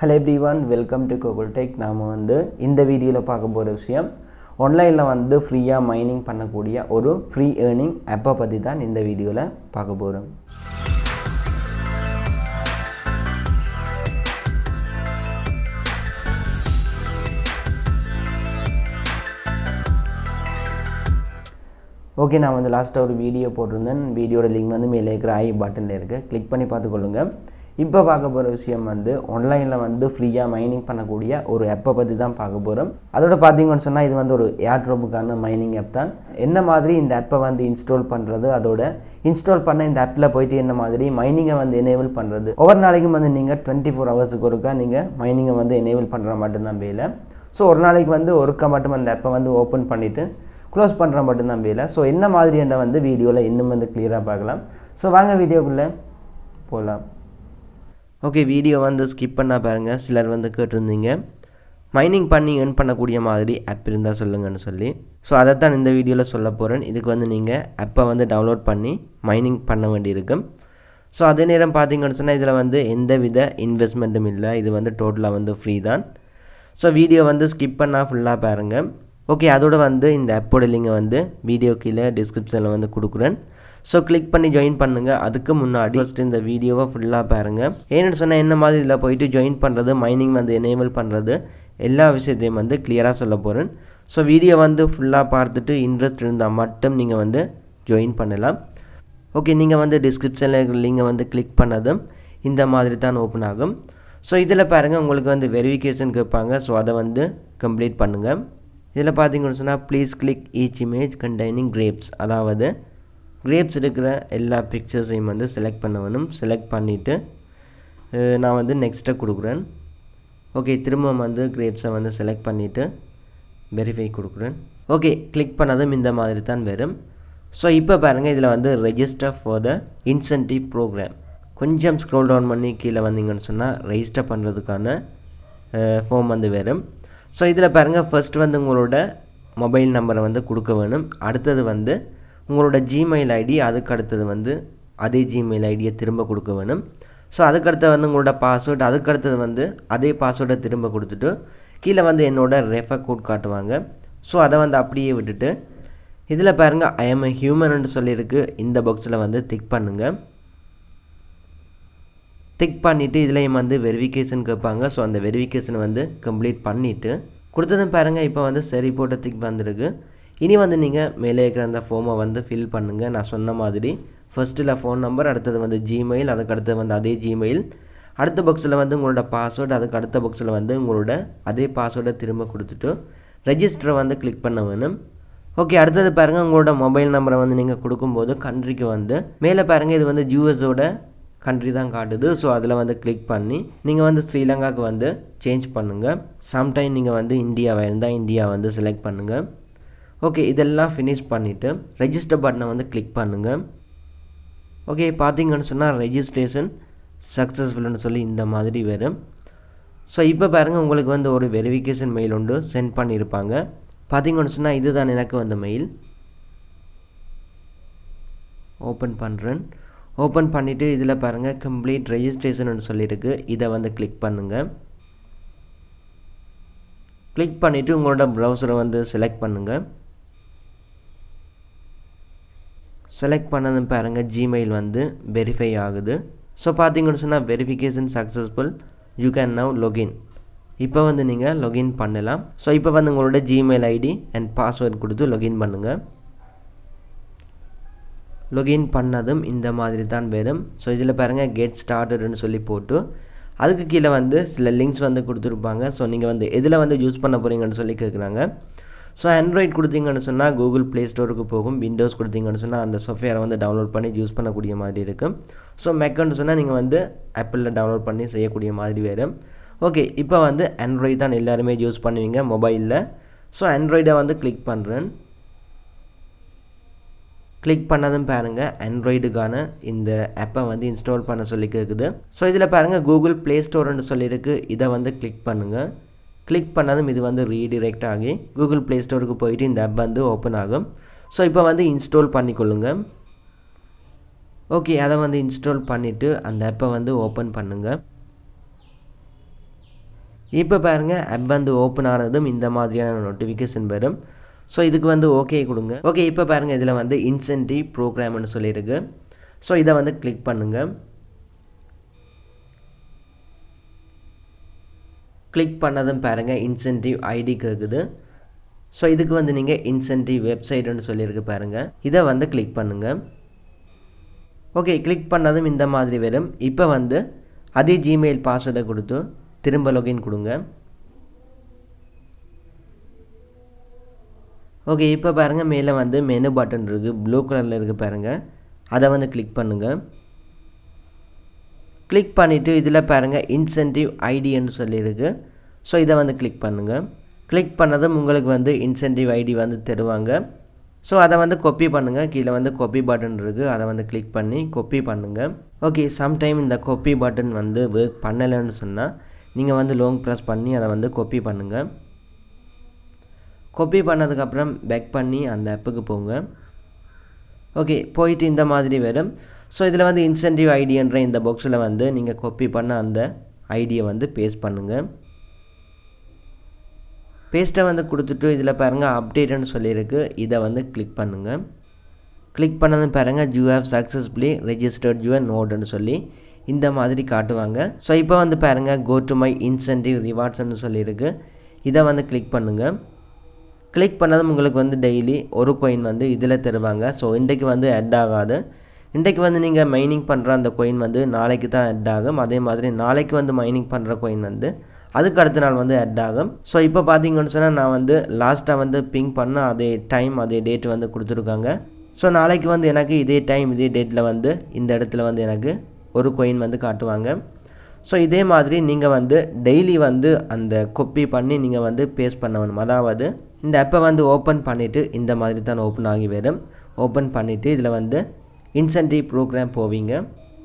hello everyone welcome to Google tech நாம் வந்து இந்த வீடியோவில் பார்க்க போகிற விஷயம் ஆன்லைனில் வந்து ஃப்ரீயாக மைனிங் பண்ணக்கூடிய ஒரு ஃப்ரீ ஏர்னிங் ஆப்பை பற்றி தான் இந்த வீடியோவில் பார்க்க போகிறோம் ஓகே நான் வந்து லாஸ்ட்டாக ஒரு வீடியோ போட்டிருந்தேன் வீடியோட லிங்க் வந்து மேலே இருக்கிற ஐ பட்டனில் இருக்குது கிளிக் பண்ணி பார்த்துக்கொள்ளுங்க இப்போ பார்க்க போகிற விஷயம் வந்து ஆன்லைனில் வந்து ஃப்ரீயாக மைனிங் பண்ணக்கூடிய ஒரு ஆப்பை பற்றி தான் பார்க்க போகிறோம் அதோட பார்த்தீங்கன்னு சொன்னால் இது வந்து ஒரு ஏர்ட்ரோப்புக்கான மைனிங் ஆப் தான் என்ன மாதிரி இந்த ஆப்பை வந்து இன்ஸ்டால் பண்ணுறது அதோட இன்ஸ்டால் பண்ண இந்த ஆப்பில் போயிட்டு என்ன மாதிரி மைனிங்கை வந்து எனேபிள் பண்ணுறது ஒவ்வொரு நாளைக்கும் வந்து நீங்கள் டுவெண்ட்டி ஃபோர் ஹவர்ஸுக்கு ஒருக்கா நீங்கள் மைனிங்கை வந்து எனேபிள் பண்ணுற மட்டும்தான் வேலை ஸோ ஒரு நாளைக்கு வந்து ஒருக்கா மட்டும் அந்த ஆப்பை வந்து ஓப்பன் பண்ணிவிட்டு க்ளோஸ் பண்ணுற மட்டும்தான் வேலை ஸோ என்ன மாதிரியான வந்து வீடியோவில் இன்னும் வந்து கிளியராக பார்க்கலாம் ஸோ வாங்க வீடியோக்குள்ளே போகலாம் ஓகே வீடியோ வந்து ஸ்கிப் பண்ணால் பாருங்கள் சிலர் வந்து கேட்டிருந்தீங்க மைனிங் பண்ணி ஏர்ன் பண்ணக்கூடிய மாதிரி ஆப் இருந்தால் சொல்லுங்கன்னு சொல்லி ஸோ அதை தான் இந்த வீடியோவில் சொல்ல போகிறேன் இதுக்கு வந்து நீங்கள் ஆப்பை வந்து டவுன்லோட் பண்ணி மைனிங் பண்ண வேண்டியிருக்கும் ஸோ அதே நேரம் பார்த்தீங்கன்னு சொன்னால் இதில் வந்து எந்த வித இன்வெஸ்ட்மெண்ட்டும் இல்லை இது வந்து டோட்டலாக வந்து ஃப்ரீ தான் ஸோ வீடியோ வந்து ஸ்கிப் பண்ணால் ஃபுல்லாக பாருங்கள் ஓகே அதோட வந்து இந்த ஆப்போட லிங்கை வந்து வீடியோ கீழே டிஸ்கிரிப்ஷனில் வந்து கொடுக்குறேன் ஸோ கிளிக் பண்ணி ஜாயின் பண்ணுங்கள் அதுக்கு முன்னாடி ஃபஸ்ட் இந்த வீடியோவை ஃபுல்லாக பாருங்கள் ஏன்னு சொன்னால் என்ன மாதிரி இதில் போயிட்டு ஜாயின் பண்ணுறது மைனிங் வந்து எனேபிள் பண்ணுறது எல்லா விஷயத்தையும் வந்து கிளியராக சொல்ல போகிறேன் ஸோ வீடியோ வந்து ஃபுல்லாக பார்த்துட்டு இன்ட்ரெஸ்ட் இருந்தால் மட்டும் நீங்கள் வந்து ஜாயின் பண்ணலாம் ஓகே நீங்கள் வந்து டிஸ்கிரிப்ஷனில் இருக்கிற லிங்கை வந்து கிளிக் பண்ணதும் இந்த மாதிரி தான் ஓப்பன் ஆகும் ஸோ இதில் பாருங்கள் உங்களுக்கு வந்து வெரிஃபிகேஷன் கேட்பாங்க ஸோ அதை வந்து கம்ப்ளீட் பண்ணுங்கள் இதில் பார்த்தீங்கன்னு சொன்னால் please click each image containing grapes அதாவது கிரேப்ஸ் இருக்கிற எல்லா பிக்சர்ஸையும் வந்து செலக்ட் பண்ண வேணும் செலக்ட் பண்ணிவிட்டு நான் வந்து நெக்ஸ்ட்டை கொடுக்குறேன் ஓகே திரும்ப வந்து கிரேப்ஸை வந்து செலக்ட் பண்ணிவிட்டு வெரிஃபை கொடுக்குறேன் ஓகே கிளிக் பண்ணதும் இந்த மாதிரி தான் வரும் ஸோ இப்போ பாருங்கள் இதில் வந்து register for the incentive program கொஞ்சம் ஸ்க்ரோல் டவுன் பண்ணி கீழே வந்தீங்கன்னு சொன்னால் ரெஜிஸ்டர் பண்ணுறதுக்கான ஃபார்ம் வந்து வரும் ஸோ இதில் பாருங்கள் ஃபஸ்ட் வந்து உங்களோட மொபைல் நம்பரை வந்து கொடுக்க வேணும் அடுத்தது வந்து உங்களோட ஜிமெயில் ஐடி அதுக்கு அடுத்தது வந்து அதே ஜிமெயில் ஐடியை திரும்ப கொடுக்க வேணும் ஸோ அதுக்கடுத்து வந்து உங்களோட பாஸ்வேர்டு அதுக்கடுத்தது வந்து அதே பாஸ்வேர்டை திரும்ப கொடுத்துட்டு கீழே வந்து என்னோட ரெஃபர் கோட் காட்டுவாங்க ஸோ அதை வந்து அப்படியே விட்டுட்டு இதில் பாருங்கள் ஐ எம் ஹியூமன் சொல்லியிருக்கு இந்த பாக்ஸில் வந்து டிக் பண்ணுங்கள் டிக் பண்ணிவிட்டு இதுலேயும் வந்து வெரிஃபிகேஷன் கேட்பாங்க ஸோ அந்த வெரிஃபிகேஷனை வந்து கம்ப்ளீட் பண்ணிவிட்டு கொடுத்ததும் பாருங்கள் இப்போ வந்து சரி போட்ட டிக் வந்திருக்கு இனி வந்து நீங்கள் மேலே இருக்கிற அந்த ஃபார்மை வந்து ஃபில் பண்ணுங்கள் நான் சொன்ன மாதிரி ஃபஸ்ட்டில் ஃபோன் நம்பர் அடுத்தது வந்து ஜிமெயில் அதுக்கு அடுத்தது வந்து அதே ஜிமெயில் அடுத்த பாக்ஸில் வந்து உங்களோட பாஸ்வேர்டு அதுக்கு அடுத்த பாக்ஸில் வந்து உங்களோட அதே பாஸ்வேர்டை திரும்ப கொடுத்துட்டு ரெஜிஸ்டரை வந்து கிளிக் பண்ண வேணும் ஓகே அடுத்தது பாருங்கள் உங்களோட மொபைல் நம்பரை வந்து நீங்கள் கொடுக்கும்போது கண்ட்ரிக்கு வந்து மேலே பாருங்கள் இது வந்து யூஎஸோட கண்ட்ரி தான் காட்டுது ஸோ அதில் வந்து கிளிக் பண்ணி நீங்கள் வந்து ஸ்ரீலங்காவுக்கு வந்து சேஞ்ச் பண்ணுங்கள் சம்டைம் நீங்கள் வந்து இந்தியாவாக இருந்தால் இந்தியா வந்து செலக்ட் பண்ணுங்கள் ஓகே இதெல்லாம் ஃபினிஷ் பண்ணிவிட்டு ரெஜிஸ்டர் பட்டனை வந்து கிளிக் பண்ணுங்கள் ஓகே பார்த்தீங்கன்னு சொன்னால் ரெஜிஸ்ட்ரேஷன் சக்ஸஸ்ஃபுல்னு சொல்லி இந்த மாதிரி வரும் ஸோ இப்போ பாருங்கள் உங்களுக்கு வந்து ஒரு வெரிஃபிகேஷன் மெயில் உண்டு சென்ட் பண்ணியிருப்பாங்க பார்த்தீங்கன்னு சொன்னால் இதுதான் எனக்கு வந்த மெயில் ஓப்பன் பண்ணுறேன் ஓப்பன் பண்ணிவிட்டு இதில் பாருங்கள் கம்ப்ளீட் ரெஜிஸ்ட்ரேஷன் சொல்லியிருக்கு இதை வந்து கிளிக் பண்ணுங்கள் கிளிக் பண்ணிவிட்டு உங்களோட ப்ரௌசரை வந்து செலக்ட் பண்ணுங்கள் செலக்ட் பண்ணதும் பாருங்கள் ஜிமெயில் வந்து வெரிஃபை ஆகுது ஸோ பார்த்தீங்கன்னு சொன்னால் verification successful you can now login இப்போ வந்து நீங்கள் லொகின் பண்ணலாம் ஸோ இப்போ வந்து உங்களோட ஜிமெயில் ஐடி அண்ட் பாஸ்வேர்ட் கொடுத்து லொகின் பண்ணுங்கள் லொகின் பண்ணதும் இந்த மாதிரி தான் வரும் ஸோ இதில் பாருங்கள் கெட் ஸ்டார்டட்னு சொல்லி போட்டு அதுக்கு கீழே வந்து சில லிங்க்ஸ் வந்து கொடுத்துருப்பாங்க ஸோ நீங்கள் வந்து எதில் வந்து யூஸ் பண்ண போகிறீங்கன்னு சொல்லி கேட்குறாங்க ஸோ ஆண்ட்ராய்ட் கொடுத்தீங்கன்னு சொன்னால் கூகுள் ப்ளே ஸ்டோருக்கு போகும் விண்டோஸ் கொடுத்தீங்கன்னு சொன்னால் அந்த சாஃப்ட்வேரை வந்து டவுன்லோட் பண்ணி யூஸ் பண்ணக்கூடிய மாதிரி இருக்கும் ஸோ மெக்கன்னு சொன்னால் நீங்கள் வந்து ஆப்பிளில் டவுன்லோட் பண்ணி செய்யக்கூடிய மாதிரி வரும் ஓகே இப்போ வந்து ஆண்ட்ராய்ட் தான் எல்லாருமே யூஸ் பண்ணுவீங்க மொபைலில் ஸோ ஆண்ட்ராய்டை வந்து கிளிக் பண்ணுறேன் கிளிக் பண்ணதும் பாருங்கள் ஆண்ட்ராய்டுக்கான இந்த ஆப்பை வந்து இன்ஸ்டால் பண்ண சொல்லி கேட்குது ஸோ இதில் பாருங்கள் கூகுள் ப்ளே ஸ்டோர்னு சொல்லியிருக்கு இதை வந்து கிளிக் பண்ணுங்கள் கிளிக் பண்ணதும் இது வந்து ரீடிரெக்ட் ஆகி கூகுள் ப்ளே ஸ்டோருக்கு போயிட்டு இந்த ஆப் வந்து ஓப்பன் ஆகும் ஸோ இப்போ வந்து இன்ஸ்டால் பண்ணிக்கொள்ளுங்கள் ஓகே அதை வந்து இன்ஸ்டால் பண்ணிவிட்டு அந்த ஆப்பை வந்து ஓப்பன் பண்ணுங்கள் இப்போ பாருங்கள் ஆப் வந்து ஓப்பன் ஆனதும் இந்த மாதிரியான நோட்டிஃபிகேஷன் வரும் ஸோ இதுக்கு வந்து ஓகே கொடுங்க ஓகே இப்போ பாருங்கள் இதில் வந்து இன்சென்டிவ் ப்ரோக்ராம்னு சொல்லியிருக்கு ஸோ இதை வந்து கிளிக் பண்ணுங்கள் கிளிக் பண்ணதும் பாருங்கள் இன்சென்டிவ் ஐடி கேட்குது ஸோ இதுக்கு வந்து நீங்கள் இன்சென்டிவ் வெப்சைட்டுன்னு சொல்லியிருக்கு பாருங்கள் இதை வந்து கிளிக் பண்ணுங்கள் ஓகே கிளிக் பண்ணதும் இந்த மாதிரி வரும் இப்போ வந்து அதே ஜிமெயில் பாஸ்வேர்டை கொடுத்து திரும்ப லொகின் கொடுங்க ஓகே இப்போ பாருங்கள் மேலே வந்து மெனு பட்டன் இருக்குது ப்ளூ கலரில் இருக்குது பாருங்கள் அதை வந்து கிளிக் பண்ணுங்கள் கிளிக் பண்ணிவிட்டு இதில் பாருங்கள் இன்சென்டிவ் ஐடின்னு சொல்லியிருக்கு ஸோ இதை வந்து கிளிக் பண்ணுங்கள் கிளிக் பண்ணதும் உங்களுக்கு வந்து இன்சென்டிவ் ஐடி வந்து தருவாங்க ஸோ அதை வந்து கொப்பி பண்ணுங்கள் கீழே வந்து கொப்பி பட்டன் இருக்குது அதை வந்து கிளிக் பண்ணி கொப்பி பண்ணுங்கள் ஓகே சம்டைம் இந்த கொப்பி பட்டன் வந்து ஒர்க் பண்ணலைன்னு சொன்னால் நீங்கள் வந்து லாங் ப்ரெஸ் பண்ணி அதை வந்து கொப்பி பண்ணுங்கள் கொப்பி பண்ணதுக்கப்புறம் பேக் பண்ணி அந்த ஆப்புக்கு போங்க ஓகே போயிட்டு இந்த மாதிரி வரும் ஸோ இதில் வந்து இன்சென்டிவ் ஐடின்ற இந்த பாக்ஸில் வந்து நீங்கள் கொப்பி பண்ண அந்த ஐடியை வந்து பேஸ்ட் பண்ணுங்கள் பேஸ்ட்டை வந்து கொடுத்துட்டு இதில் பாருங்கள் அப்டேட்டுன்னு சொல்லியிருக்கு இதை வந்து கிளிக் பண்ணுங்கள் கிளிக் பண்ணதும் பாருங்கள் you have successfully registered your நோடுன்னு சொல்லி இந்த மாதிரி காட்டுவாங்க ஸோ இப்போ வந்து பாருங்கள் கோ டு மை இன்சென்டிவ் ரிவார்ட்ஸ்னு சொல்லியிருக்கு இதை வந்து கிளிக் பண்ணுங்கள் கிளிக் பண்ணதும் உங்களுக்கு வந்து டெய்லி ஒரு கோயின் வந்து இதில் தருவாங்க ஸோ இன்றைக்கு வந்து அட் ஆகாது இன்றைக்கு வந்து நீங்கள் மைனிங் பண்ணுற அந்த கோயின் வந்து நாளைக்கு தான் அட் ஆகும் அதே மாதிரி நாளைக்கு வந்து மைனிங் பண்ணுற கோயின் வந்து அதுக்கு அடுத்த நாள் வந்து அட் ஆகும் ஸோ இப்போ பார்த்தீங்கன்னு சொன்னால் நான் வந்து லாஸ்ட்டாக வந்து பிங்க் பண்ண அதே டைம் அதே டேட் வந்து கொடுத்துருக்காங்க ஸோ நாளைக்கு வந்து எனக்கு இதே டைம் இதே டேட்டில் வந்து இந்த இடத்துல வந்து எனக்கு ஒரு கோயின் வந்து காட்டுவாங்க ஸோ இதே மாதிரி நீங்கள் வந்து டெய்லி வந்து அந்த கொப்பி பண்ணி நீங்கள் வந்து பேஸ்ட் பண்ண வேணும் அதாவது இந்த ஆப்பை வந்து ஓப்பன் பண்ணிவிட்டு இந்த மாதிரி தான் ஓப்பன் ஆகி வரும் ஓப்பன் பண்ணிவிட்டு இதில் வந்து இன்சென்டிவ் ப்ரோக்ராம் போவீங்க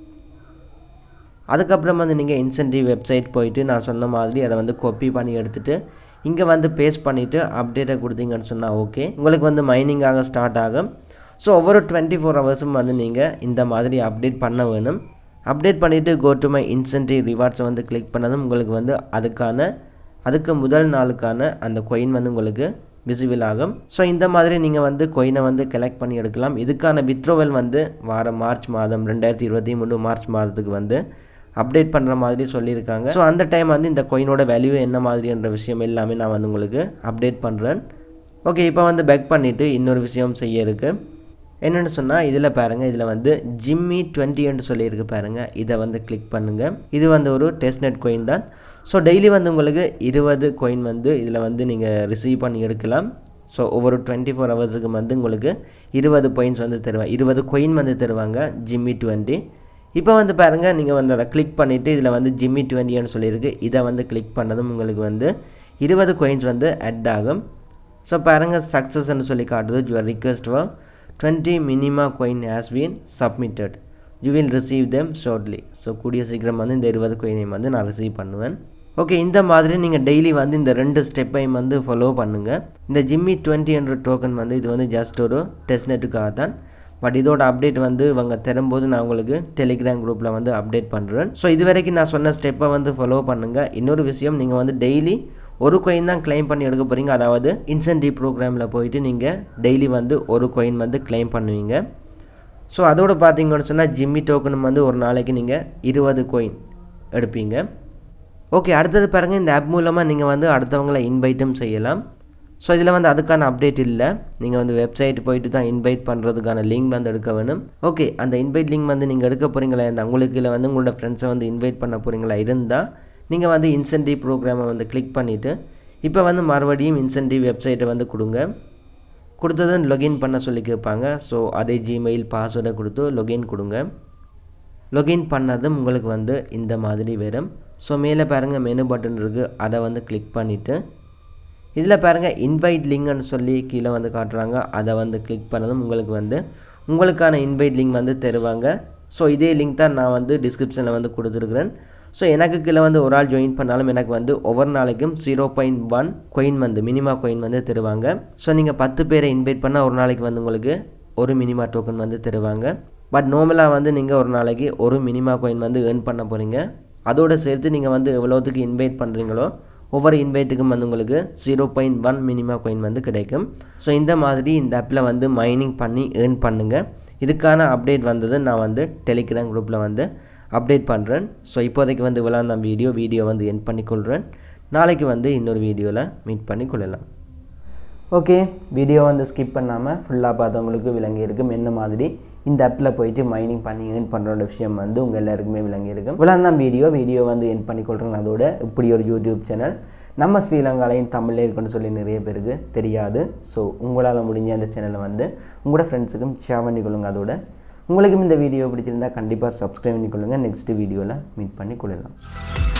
அதுக்கப்புறம் வந்து நீங்கள் இன்சென்டிவ் வெப்சைட் போயிட்டு நான் சொன்ன மாதிரி அதை வந்து கொப்பி பண்ணி எடுத்துகிட்டு இங்கே வந்து பேஸ்ட் பண்ணிவிட்டு அப்டேட்டை கொடுத்தீங்கன்னு சொன்னால் ஓகே உங்களுக்கு வந்து மைனிங் ஆக ஸ்டார்ட் ஆகும் ஸோ ஒவ்வொரு டுவெண்ட்டி ஃபோர் ஹவர்ஸும் வந்து நீங்கள் இந்த மாதிரி அப்டேட் பண்ண வேணும் அப்டேட் பண்ணிவிட்டு கோ டு மை இன்சென்டிவ் ரிவார்ட்ஸை வந்து கிளிக் பண்ணதும் உங்களுக்கு வந்து அதுக்கான அதுக்கு முதல் நாளுக்கான அந்த கொயின் வந்து உங்களுக்கு விசிபிள் ஆகும் ஸோ இந்த மாதிரி நீங்கள் வந்து கொயினை வந்து கலெக்ட் பண்ணி எடுக்கலாம் இதுக்கான வித்ரோவல் வந்து வாரம் மார்ச் மாதம் ரெண்டாயிரத்தி இருபத்தி மூணு மார்ச் மாதத்துக்கு வந்து அப்டேட் பண்ணுற மாதிரி சொல்லியிருக்காங்க ஸோ அந்த டைம் வந்து இந்த கொயினோட வேல்யூ என்ன மாதிரின்ற விஷயம் எல்லாமே நான் வந்து உங்களுக்கு அப்டேட் பண்ணுறேன் ஓகே இப்போ வந்து பேக் பண்ணிவிட்டு இன்னொரு விஷயம் செய்ய இருக்குது என்னென்னு சொன்னால் இதில் பாருங்கள் இதில் வந்து ஜிம்மி டுவெண்ட்டின்னு சொல்லியிருக்கு பாருங்கள் இதை வந்து கிளிக் பண்ணுங்கள் இது வந்து ஒரு டெஸ்ட்நெட் கோயின் தான் ஸோ டெய்லி வந்து உங்களுக்கு இருபது கோயின் வந்து இதில் வந்து நீங்கள் ரிசீவ் பண்ணி எடுக்கலாம் ஸோ ஒவ்வொரு டுவெண்ட்டி ஃபோர் ஹவர்ஸுக்கு வந்து உங்களுக்கு இருபது பாயிண்ட்ஸ் வந்து தருவாங்க இருபது கொயின் வந்து தருவாங்க ஜிம்மி டுவெண்ட்டி இப்போ வந்து பாருங்கள் நீங்கள் வந்து அதை கிளிக் பண்ணிவிட்டு இதில் வந்து ஜிம்மி டுவெண்ட்டின்னு சொல்லியிருக்கு இதை வந்து கிளிக் பண்ணதும் உங்களுக்கு வந்து இருபது கொயின்ஸ் வந்து அட் ஆகும் ஸோ பாருங்கள் சக்ஸஸ்ன்னு சொல்லி காட்டுது your request for twenty Minima coin has been submitted you will receive them shortly so கூடிய சீக்கிரம் வந்து இந்த இருபது கொயினையும் வந்து நான் ரிசீவ் பண்ணுவேன் ஓகே இந்த மாதிரி நீங்கள் டெய்லி வந்து இந்த ரெண்டு ஸ்டெப்பையும் வந்து ஃபாலோ பண்ணுங்கள் இந்த ஜிம்மி டுவெண்ட்டி என்ற டோக்கன் வந்து இது வந்து ஜஸ்ட் ஒரு டெஸ்ட் நெட்டுக்காக தான் பட் இதோட அப்டேட் வந்து இவங்க தரும்போது நான் உங்களுக்கு டெலிகிராம் குரூப்பில் வந்து அப்டேட் பண்ணுறேன் ஸோ இது வரைக்கும் நான் சொன்ன ஸ்டெப்பை வந்து ஃபாலோ பண்ணுங்கள் இன்னொரு விஷயம் நீங்கள் வந்து டெய்லி ஒரு கொயின் தான் கிளைம் பண்ணி எடுக்க போகிறீங்க அதாவது இன்சென்டிவ் ப்ரோக்ராமில் போயிட்டு நீங்கள் டெய்லி வந்து ஒரு கொயின் வந்து கிளைம் பண்ணுவீங்க ஸோ அதோடு பார்த்தீங்கன்னு சொன்னால் ஜிம்மி டோக்கனும் வந்து ஒரு நாளைக்கு நீங்கள் இருபது கோயின் எடுப்பீங்க ஓகே அடுத்தது பாருங்கள் இந்த ஆப் மூலமாக நீங்கள் வந்து அடுத்தவங்களை இன்வைட்டும் செய்யலாம் ஸோ இதில் வந்து அதுக்கான அப்டேட் இல்லை நீங்கள் வந்து வெப்சைட் போயிட்டு தான் இன்வைட் பண்ணுறதுக்கான லிங்க் வந்து எடுக்க வேணும் ஓகே அந்த இன்வைட் லிங்க் வந்து நீங்கள் எடுக்க போகிறீங்களா இந்த உங்களுக்கு இல்லை வந்து உங்களோட ஃப்ரெண்ட்ஸை வந்து இன்வைட் பண்ண போகிறீங்களா இருந்தால் நீங்கள் வந்து இன்சென்டிவ் ப்ரோக்ராமை வந்து கிளிக் பண்ணிவிட்டு இப்போ வந்து மறுபடியும் இன்சென்டிவ் வெப்சைட்டை வந்து கொடுங்க கொடுத்ததும் லொகின் பண்ண சொல்லி கேட்பாங்க ஸோ அதே ஜிமெயில் பாஸ்வேர்டை கொடுத்து லொகின் கொடுங்க லொகின் பண்ணதும் உங்களுக்கு வந்து இந்த மாதிரி வரும் ஸோ மேலே பாருங்கள் மெனு பட்டன் இருக்குது அதை வந்து கிளிக் பண்ணிவிட்டு இதில் பாருங்கள் இன்வைட் லிங்க்னு சொல்லி கீழே வந்து காட்டுறாங்க அதை வந்து கிளிக் பண்ணதும் உங்களுக்கு வந்து உங்களுக்கான இன்வைட் லிங்க் வந்து தருவாங்க ஸோ இதே லிங்க் தான் நான் வந்து டிஸ்கிரிப்ஷனில் வந்து கொடுத்துருக்குறேன் ஸோ எனக்கு கீழே வந்து ஒரு ஆள் ஜாயின் பண்ணாலும் எனக்கு வந்து ஒவ்வொரு நாளைக்கும் ஜீரோ பாயிண்ட் ஒன் கொயின் வந்து மினிமா கொயின் வந்து தருவாங்க ஸோ நீங்கள் பத்து பேரை இன்வைட் பண்ணால் ஒரு நாளைக்கு வந்து உங்களுக்கு ஒரு மினிமா டோக்கன் வந்து தருவாங்க பட் நார்மலாக வந்து நீங்கள் ஒரு நாளைக்கு ஒரு மினிமா கொயின் வந்து ஏர்ன் பண்ண போகிறீங்க அதோடு சேர்த்து நீங்கள் வந்து எவ்வளோத்துக்கு இன்வைட் பண்ணுறீங்களோ ஒவ்வொரு இன்வைட்டுக்கும் வந்து உங்களுக்கு zero point one minimum coin வந்து கிடைக்கும் ஸோ இந்த மாதிரி இந்த ஆப்பில் வந்து மைனிங் பண்ணி ஏர்ன் பண்ணுங்கள் இதுக்கான அப்டேட் வந்தது நான் வந்து டெலிகிராம் குரூப்பில் வந்து அப்டேட் பண்ணுறேன் ஸோ இப்போதைக்கு வந்து இவ்வளோ தான் வீடியோ வீடியோ வந்து என் பண்ணிக்கொள்கிறேன் நாளைக்கு வந்து இன்னொரு வீடியோவில் மீட் பண்ணி கொள்ளலாம் ஓகே வீடியோ வந்து ஸ்கிப் பண்ணாமல் ஃபுல்லாக பார்த்தவங்களுக்கு விளங்கி இருக்கும் என்ன மாதிரி இந்த ஆப்பில் போயிட்டு மைனிங் பண்ணி ஏர்ன் பண்ணுற விஷயம் வந்து உங்கள் எல்லாருக்குமே விளங்கி இருக்கும் இவ்வளோ தான் வீடியோ வீடியோ வந்து என் பண்ணிக்கொள்கிறேன் அதோட இப்படி ஒரு யூடியூப் சேனல் நம்ம ஸ்ரீலங்காலையும் தமிழில் இருக்குன்னு சொல்லி நிறைய பேருக்கு தெரியாது ஸோ உங்களால் முடிஞ்ச அந்த சேனலை வந்து உங்களோட ஃப்ரெண்ட்ஸுக்கும் ஷேர் பண்ணிக்கொள்ளுங்க அதோட உங்களுக்கும் இந்த வீடியோ பிடிச்சிருந்தா கண்டிப்பாக சப்ஸ்கிரைப் பண்ணிக்கொள்ளுங்கள் நெக்ஸ்ட் வீடியோவில் மீட் பண்ணி கொள்ளலாம்